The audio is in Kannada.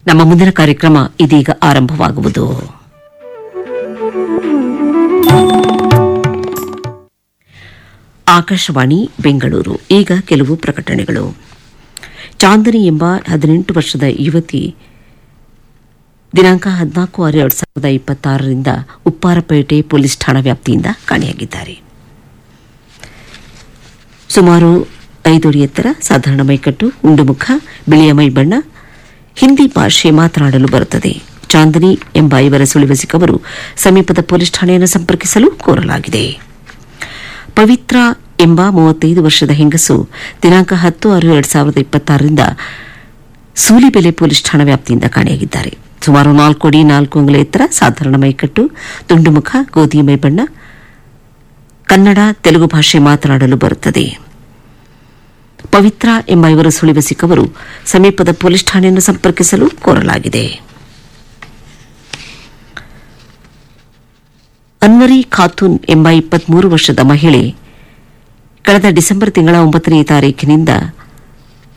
ನಮ್ಮ ಮುಂದಿನ ಕಾರ್ಯಕ್ರಮ ಇದೀಗ ಆರಂಭವಾಗುವುದು ಆಕಾಶವಾಣಿ ಬೆಂಗಳೂರು ಈಗ ಕೆಲವು ಪ್ರಕಟಣೆಗಳು ಚಾಂದನಿ ಎಂಬ ಹದಿನೆಂಟು ವರ್ಷದ ಯುವತಿ ದಿನಾಂಕ ಹದಿನಾಲ್ಕು ಆರು ಎರಡು ಸಾವಿರದ ಇಪ್ಪತ್ತಾರರಿಂದ ಉಪ್ಪಾರಪೇಟೆ ಪೊಲೀಸ್ ಠಾಣಾ ವ್ಯಾಪ್ತಿಯಿಂದ ಕಾಣೆಯಾಗಿದ್ದಾರೆ ಸುಮಾರು ಐದು ಅಡಿ ಎತ್ತರ ಸಾಧಾರಣ ಮೈಕಟ್ಟು ಉಂಡುಮುಖ ಬಿಳಿಯ ಮೈ ಬಣ್ಣ ಹಿಂದಿ ಭಾಷೆ ಮಾತನಾಡಲು ಬರುತ್ತದೆ ಚಾಂದನಿ ಎಂಬ ಇವರ ಸುಳಿವು ಸಿಕ್ಕವರು ಸಮೀಪದ ಪೊಲೀಸ್ ಠಾಣೆಯನ್ನು ಸಂಪರ್ಕಿಸಲು ಕೋರಲಾಗಿದೆ ಪವಿತ್ರ ಎಂಬ ಮೂವತ್ತೈದು ವರ್ಷದ ಹೆಂಗಸು ದಿನಾಂಕ ಹತ್ತು ಆರು ಎರಡು ಸಾವಿರದ ಇಪ್ಪತ್ತಾರರಿಂದ ಸೂಲಿಬೆಲೆ ಪೊಲೀಸ್ ಠಾಣಾ ವ್ಯಾಪ್ತಿಯಿಂದ ಕಾಣೆಯಾಗಿದ್ದಾರೆ ಸುಮಾರು ನಾಲ್ಕು ಅಡಿ ನಾಲ್ಕು ಅಂಗುಲ ಎತ್ತರ ಸಾಧಾರಣ ಮೈಕಟ್ಟು ತುಂಡುಮುಖ ಗೋಧಿ ಮೈ ಬಣ್ಣ ಕನ್ನಡ ತೆಲುಗು ಭಾಷೆ ಮಾತನಾಡಲು ಬರುತ್ತದೆ ಪವಿತ್ರ ಎಂಬ ಇವರ ಸುಳಿವು ಸಿಕ್ಕವರು ಸಮೀಪದ ಪೊಲೀಸ್ ಠಾಣೆಯನ್ನು ಸಂಪರ್ಕಿಸಲು ಕೋರಲಾಗಿದೆ ಅನ್ವರಿ ಖಾತೂನ್ ಎಂಬ ಇಪ್ಪತ್ಮೂರು ವರ್ಷದ ಮಹಿಳೆ ಕಳೆದ ಡಿಸೆಂಬರ್ ತಿಂಗಳ ಒಂಬತ್ತನೇ ತಾರೀಕಿನಿಂದ